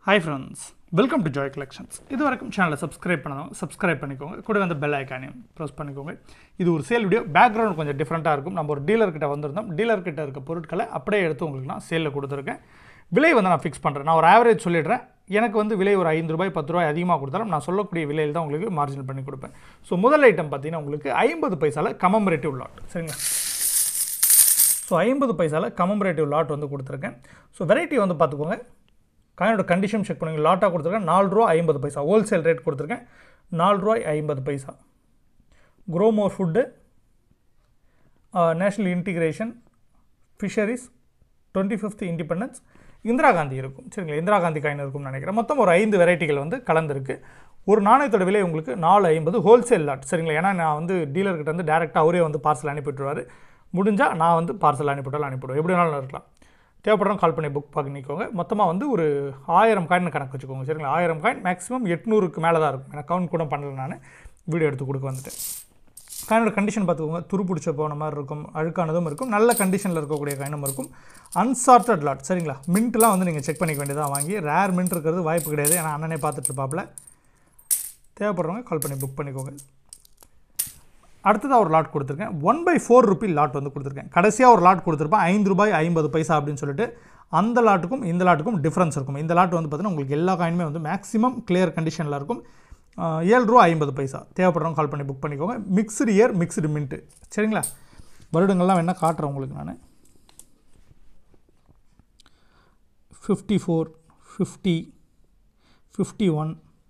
hi friends welcome to Joy Collections இது வரைக்கும் சேனலை சப்ஸ்கிரைப் பண்ணணும் சப்ஸ்கிரைப் பண்ணிக்கோங்க கூட வந்து பெல் ஐக்கானையும் ப்ரெஸ் பண்ணிக்கோங்க இது ஒரு சேல் வீடியோ பேக்ரவுண்ட் கொஞ்சம் டிஃப்ரெண்ட்டாக இருக்கும் நம்ம ஒரு டீலர்கிட்ட வந்திருந்தோம் டீலர்கிட்ட இருக்க பொருட்களை அப்படியே எடுத்து உங்களுக்கு நான் சேலில் கொடுத்துருக்கேன் விலை வந்து நான் ஃபிக்ஸ் பண்ணுறேன் நான் ஒரு ஆவரேஜ் சொல்லிடுறேன் எனக்கு வந்து விலை ஒரு ஐந்து ரூபாய் பத்து ரூபாய் அதிகமாக கொடுத்தாலும் நான் சொல்லக்கூடிய விலையில் தான் உங்களுக்கு மார்ஜின் பண்ணி கொடுப்பேன் ஸோ முதல் ஐட்டம் பார்த்தீங்கன்னா உங்களுக்கு ஐம்பது பைசாவில் கமமரேட்டிவ் லாட் சரிங்களா ஸோ ஐம்பது பைசாவில் கமமரேட்டிவ் லாட் வந்து கொடுத்துருக்கேன் ஸோ வெரைட்டி வந்து பார்த்துக்கோங்க காயினோட கண்டிஷன் செக் பண்ணுங்க லாட்டாக கொடுத்துருக்கேன் நாலு ரூபா ஐம்பது பைசா ஹோல்சேல் ரேட் கொடுத்துருக்கேன் நாலு ரூபாய் ஐம்பது பைசா grow more food national integration fisheries twenty fifth independence Indira Gandhi இருக்கும் சரிங்களா இந்திரா காந்தி காயின் இருக்கும்னு நினைக்கிறேன் மொத்தம் ஒரு ஐந்து வெரைட்டிகள் வந்து கலந்துருக்கு ஒரு நாணயத்தோட விலை உங்களுக்கு நாலு ஐம்பது ஹோல்சேல் லாட் சரிங்களா ஏன்னா நான் வந்து டீலர்கிட்ட வந்து டேரெக்டாக அவரே வந்து பார்சல் அனுப்பிவிட்டுருவார் முடிஞ்சால் நான் வந்து பார்சல் அனுப்பிவிட்டாலும் அனுப்பிவிடுவேன் எப்படி வேணாலும் இருக்கலாம் தேவைப்படுறோம் கால் பண்ணி புக் பண்ணிக்கோங்க மொத்தமாக வந்து ஒரு ஆயிரம் காயின் கணக்கு வச்சுக்கோங்க சரிங்களா ஆயிரம் காயின் மேக்ஸிமம் எட்நூறுக்கு மேலே தான் இருக்கும் எனக்கு கவுண்ட் கூட பண்ணல நான் வீடியோ எடுத்து கொடுக்க வந்துட்டேன் காயினோட கண்டிஷன் பார்த்துக்கோங்க துரு பிடிச்ச போன மாதிரி இருக்கும் அழுக்கானதும் இருக்கும் நல்ல கண்டிஷனில் இருக்கக்கூடிய காயினும் இருக்கும் அன்சார்ட்டட் லாட் சரிங்களா மின்ட்லாம் வந்து நீங்கள் செக் பண்ணிக்க வேண்டியதாக வாங்கி ரேர் மின்ட் இருக்கிறது வாய்ப்பு கிடையாது ஏன்னா அண்ணனே பார்த்துட்டு இருப்பாப்புல தேவைப்படுறவங்க கால் பண்ணி புக் பண்ணிக்கோங்க அடுத்ததாக ஒரு லாட் கொடுத்துருக்கேன் one by four rupee lot வந்து கொடுத்துருக்கேன் கடைசியாக ஒரு லாட் கொடுத்துருப்பேன் ஐந்து ரூபாய் ஐம்பது பைசா அப்படின்னு சொல்லிட்டு அந்த லாட்டுக்கும் இந்த லாட்டுக்கும் டிஃப்ரென்ஸ் இருக்கும் இந்த லாட் வந்து பார்த்தீங்கன்னா உங்களுக்கு எல்லா காயினுமே வந்து மேக்ஸிமம் கிளியர் கண்டிஷனில் இருக்கும் ஆஹ் ஏழு ரூபா ஐம்பது பைசா தேவைப்படுறவங்க கால் பண்ணி புக் பண்ணிக்கோங்க மிக்ஸ்டு இயர் மிக்ஸ்டு மின்ட்டு சரிங்களா வருடங்கள்லாம் வேணால் காட்டுறேன் உங்களுக்கு நான் fifty four fifty fifty one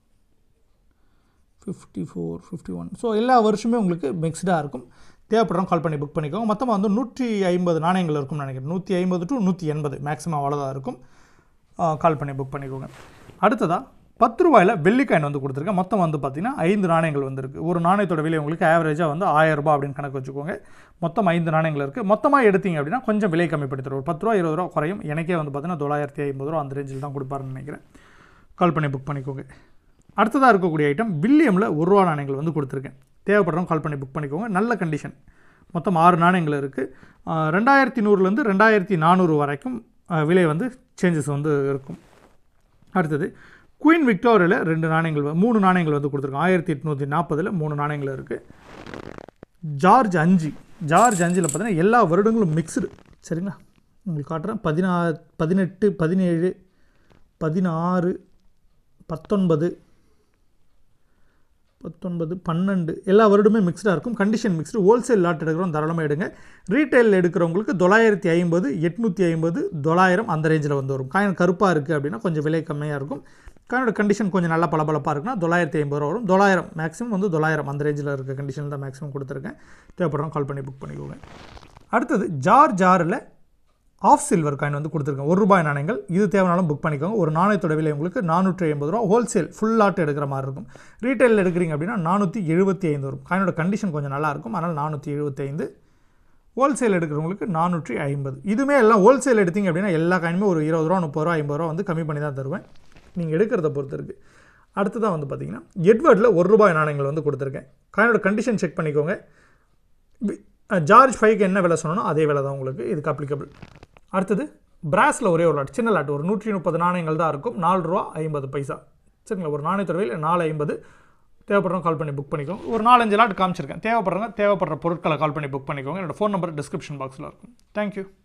fifty four fifty one so எல்லா வருஷமே உங்களுக்கு மிக்ஸ்டாக இருக்கும் தேவைப்படுறோம் கால் பண்ணி புக் பண்ணிக்கோங்க மொத்தமாக வந்து நூற்றி ஐம்பது நாணயங்கள் இருக்கும்னு நினைக்கிறேன் நூற்றி ஐம்பது டு நூற்றி எண்பது மேக்ஸிமம் அவ்வளோதான் இருக்கும் கால் பண்ணி புக் பண்ணிக்கோங்க அடுத்ததாக பத்து ரூபாயில் வெள்ளிக்காயின் வந்து கொடுத்துருக்கேன் மொத்தம் வந்து பார்த்திங்கன்னா ஐந்து நாணயங்கள் வந்திருக்கு ஒரு நாணயத்தோட விலை உங்களுக்கு ஆவரேஜாக வந்து ஆயிரம் ரூபாய் அப்படின்னு கணக்கு வச்சுக்கோங்க மொத்தம் ஐந்து நாணயங்கள் இருக்குது மொத்தமாக எடுத்தீங்க அப்படின்னா கொஞ்சம் விலை கம்மிப்படுத்துகிற ஒரு பத்து ரூபா இருபது ரூபா குறையும் எனக்கே வந்து பார்த்தீங்கன்னா தொள்ளாயிரத்தி ஐம்பது ரூபா அந்த ரேஞ்சில் தான் கொடுப்பாருன்னு நினைக்கிறேன் கால் பண்ணி புக் பண்ணிக்கோங்க அடுத்ததாக இருக்கக்கூடிய ஐட்டம் வில்லியமில் ஒரு ரூபா நாணயங்கள் வந்து கொடுத்துருக்கேன் தேவைப்படுறவங்க கால் பண்ணி புக் பண்ணிக்கோங்க நல்ல கண்டிஷன் மொத்தம் ஆறு நாணயங்கள் இருக்குது ரெண்டாயிரத்தி நூறுலேருந்து ரெண்டாயிரத்தி நானூறு வரைக்கும் ஆஹ், விலை வந்து சேஞ்சஸ் வந்து இருக்கும் அடுத்தது குயின் விக்டோரியாவில் ரெண்டு நாணயங்கள் வ- மூணு நாணயங்கள் வந்து கொடுத்துருக்கோம் ஆயிரத்தி எட்நூற்றி நாற்பதில் மூணு நாணயங்கள் இருக்குது ஜார்ஜ் அஞ்சு ஜார்ஜ் அஞ்சில் பார்த்தீங்கன்னா எல்லா வருடங்களும் மிக்ஸ்டு சரிங்களா உங்களுக்கு காட்டுறேன் பதினா பதினெட்டு பதினேழு பதினாறு பத்தொன்பது பத்தொன்பது பன்னெண்டு எல்லா வருடமே மிக்ஸ்டாக இருக்கும் கண்டிஷன் மிக்ஸ்டு ஹோல்சேல் லாட் எடுக்கிறோம் தாராளமாக எடுங்க ரீட்டைல் எடுக்கிறவங்களுக்கு தொள்ளாயிரத்தி ஐம்பது எட்நூற்றி ஐம்பது தொள்ளாயிரம் அந்த ரேஞ்சில் வந்து வரும் காயின் கருப்பாக இருக்குது அப்படின்னா கொஞ்சம் விலை கம்மியாக இருக்கும் காயினோட கண்டிஷன் கொஞ்சம் நல்லா பளபளப்பாக இருக்குன்னா தொள்ளாயிரத்தி ஐம்பது ரூபா வரும் தொள்ளாயிரம் மேக்ஸிமம் வந்து தொள்ளாயிரம் அந்த ரேஞ்சில் இருக்க கண்டிஷன் தான் மேக்ஸிமம் கொடுத்துருக்கேன் தேவைப்படுறோம் கால் பண்ணி புக் பண்ணிக்கோங்க அடுத்தது ஜார் ஜாரில் ஆஃப் சில்வர் காயின் வந்து கொடுத்துருக்கேன் ஒரு ரூபாய் நாணயங்கள் இது தேவைனாலும் புக் பண்ணிக்கோங்க ஒரு நாணயத்தோட விலை உங்களுக்கு நானூற்றி ஐம்பது ரூபா ஹோல்சேல் ஃபுல் லாட் எடுக்கிற மாதிரி இருக்கும் ரீட்டைலில் எடுக்கிறீங்க அப்படின்னா நானூற்றி எழுபத்தி ஐந்து வரும் காயினோட கண்டிஷன் கொஞ்சம் நல்லா இருக்கும் அதனால் நானூற்றி எழுபத்தி ஐந்து ஹோல்சேல் எடுக்கிறவங்களுக்கு நானூற்றி ஐம்பது இதுவுமே எல்லாம் ஹோல்சேல் எடுத்தீங்க அப்படின்னா எல்லா காயினுமே ஒரு இருபது ரூபா முப்பது ரூபா ஐம்பது ரூபா வந்து கம்மி பண்ணி தான் தருவேன் நீங்கள் எடுக்கிறத பொறுத்து இருக்குது அடுத்ததாக வந்து பார்த்தீங்கன்னா எட்வர்டில் ஒரு ரூபாய் நாணயங்கள் வந்து கொடுத்துருக்கேன் காயினோட கண்டிஷன் செக் பண்ணிக்கோங்க வி- அஹ் ஜார்ஜ் ஃபைவ்க்கு என்ன விலை சொன்னனோ அதே விலை தான் உங்களுக்கு இதுக்கு அப்ளிகபிள் அடுத்தது பிராஸில் ஒரே ஒரு லாட் சின்ன லாட் ஒரு நூற்றி முப்பது நாணயங்கள் தான் இருக்கும் நாலு ரூபா ஐம்பது பைசா சரிங்களா ஒரு நாணயத்தோட விலை நாலு ஐம்பது தேவைப்படுறவங்க கால் பண்ணி புக் பண்ணிக்கோங்க ஒரு நாலஞ்சு லாட் காமிச்சிருக்கேன் தேவைப்படுறவங்க தேவைப்படுற பொருட்களை கால் பண்ணி புக் பண்ணிக்கோங்க என்னோட ஃபோன் நம்பர் டிஸ்கிரிப்ஷன் பாக்ஸில் இருக்கும் தேங்க்யூ